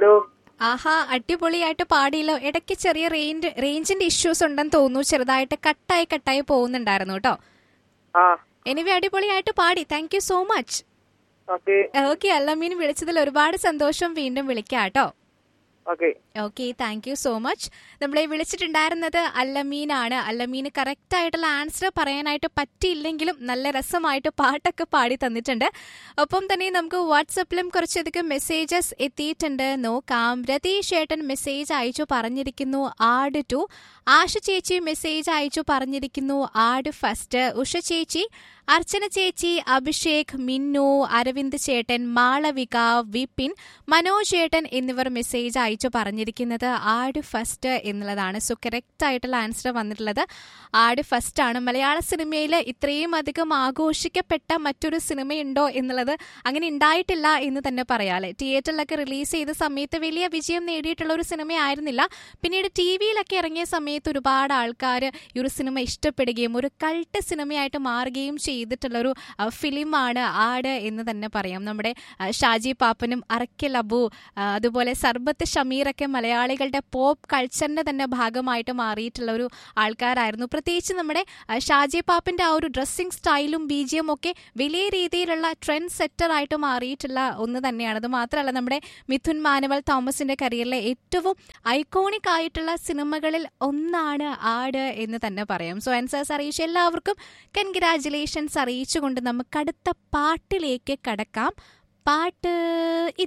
hello ആഹാ അടിപൊളിയായിട്ട് പാടിയല്ലോ ഇടയ്ക്ക് ചെറിയ റേഞ്ച് റേഞ്ചിന്റെ ഇഷ്യൂസ് ഉണ്ടെന്ന് തോന്നുന്നു ചെറുതായിട്ട് കട്ടായി കട്ടായി പോകുന്നുണ്ടായിരുന്നു കേട്ടോ ആ എനിവേ അടിപൊളിയായിട്ട് പാടി thank you so much okay okay Alameen വിളിച്ചതിൽ ഒരുപാട് സന്തോഷം വീണ്ടും വിളിക്കാം കേട്ടോ okay okay thank you so much നമ്മളെ വിളിച്ചിട്ടുണ്ടായിരുന്നത് അല്ലമീനാണ് അല്ലമീന് കറക്റ്റ് ആയിട്ടുള്ള ആൻസർ പറയാനായിട്ട് പറ്റിയില്ലെങ്കിലും നല്ല രസമായിട്ട് പാട്ടൊക്കെ പാടി തന്നിട്ടുണ്ട് ഒപ്പം തന്നെ നമുക്ക് വാട്സപ്പിലും കുറച്ചധികം മെസ്സേജസ് എത്തിയിട്ടുണ്ട് നോക്കാം രതീഷ് ഏട്ടൻ മെസ്സേജ് അയച്ചു പറഞ്ഞിരിക്കുന്നു ആട് ടു ആശ ചേച്ചി മെസ്സേജ് അയച്ചു പറഞ്ഞിരിക്കുന്നു ആട് ഫസ്റ്റ് ഉഷ ചേച്ചി അർച്ചന ചേച്ചി അഭിഷേക് മിന്നു അരവിന്ദ് ചേട്ടൻ മാളവിക വിപിൻ മനോജ് ചേട്ടൻ എന്നിവർ മെസ്സേജ് അയച്ചു പറഞ്ഞിരിക്കുന്നത് ആട് ഫസ്റ്റ് എന്നുള്ളതാണ് സോ കറക്റ്റ് ആയിട്ടുള്ള ആൻസർ വന്നിട്ടുള്ളത് ആട് ഫസ്റ്റ് ആണ് മലയാള സിനിമയിൽ ഇത്രയും അധികം ആഘോഷിക്കപ്പെട്ട മറ്റൊരു സിനിമയുണ്ടോ എന്നുള്ളത് അങ്ങനെ ഉണ്ടായിട്ടില്ല എന്ന് തന്നെ പറയാം അല്ലെ തിയേറ്ററിലൊക്കെ റിലീസ് ചെയ്ത സമയത്ത് വലിയ വിജയം നേടിയിട്ടുള്ള ഒരു സിനിമയായിരുന്നില്ല പിന്നീട് ടി വിയിലൊക്കെ ഇറങ്ങിയ സമയത്ത് ഒരുപാട് ആൾക്കാർ ഈ ഒരു സിനിമ ഇഷ്ടപ്പെടുകയും ഒരു കൾട്ട് സിനിമയായിട്ട് മാറുകയും ചെയ്തിട്ടുള്ളൊരു അഹ്, ഫിലിമാണ് ആട് എന്ന് തന്നെ പറയാം നമ്മുടെ അഹ്, ഷാജി പാപ്പനും അറക്കൽ അബു അഹ്, അതുപോലെ സർബത്ത് ഷമീറൊക്കെ മലയാളികളുടെ പോപ്പ് കൾച്ചറിന്റെ തന്നെ ഭാഗമായിട്ട് മാറിയിട്ടുള്ള ഒരു ആൾക്കാരായിരുന്നു പ്രത്യേകിച്ച് നമ്മുടെ അഹ്, ഷാജി പാപ്പന്റെ ആ ഒരു ഡ്രസ്സിംഗ് സ്റ്റൈലും ബീജിയും ഒക്കെ വലിയ രീതിയിലുള്ള ട്രെൻഡ് സെറ്റർ ആയിട്ട് മാറിയിട്ടുള്ള ഒന്ന് തന്നെയാണ് അത് മാത്രമല്ല നമ്മുടെ മിഥുൻ മാനുവൽ തോമസിന്റെ കരിയറിലെ ഏറ്റവും ഐക്കോണിക് ആയിട്ടുള്ള സിനിമകളിൽ ഒന്നാണ് ആട് എന്ന് തന്നെ പറയാം സോ ആൻസേഴ്സ് അറിയിച്ച എല്ലാവർക്കും കൺഗ്രാറ്റുലേഷൻസ് അറിയിച്ചുകൊണ്ട് നമുക്ക് അടുത്ത പാട്ടിലേക്ക് കടക്കാം പാട്ട്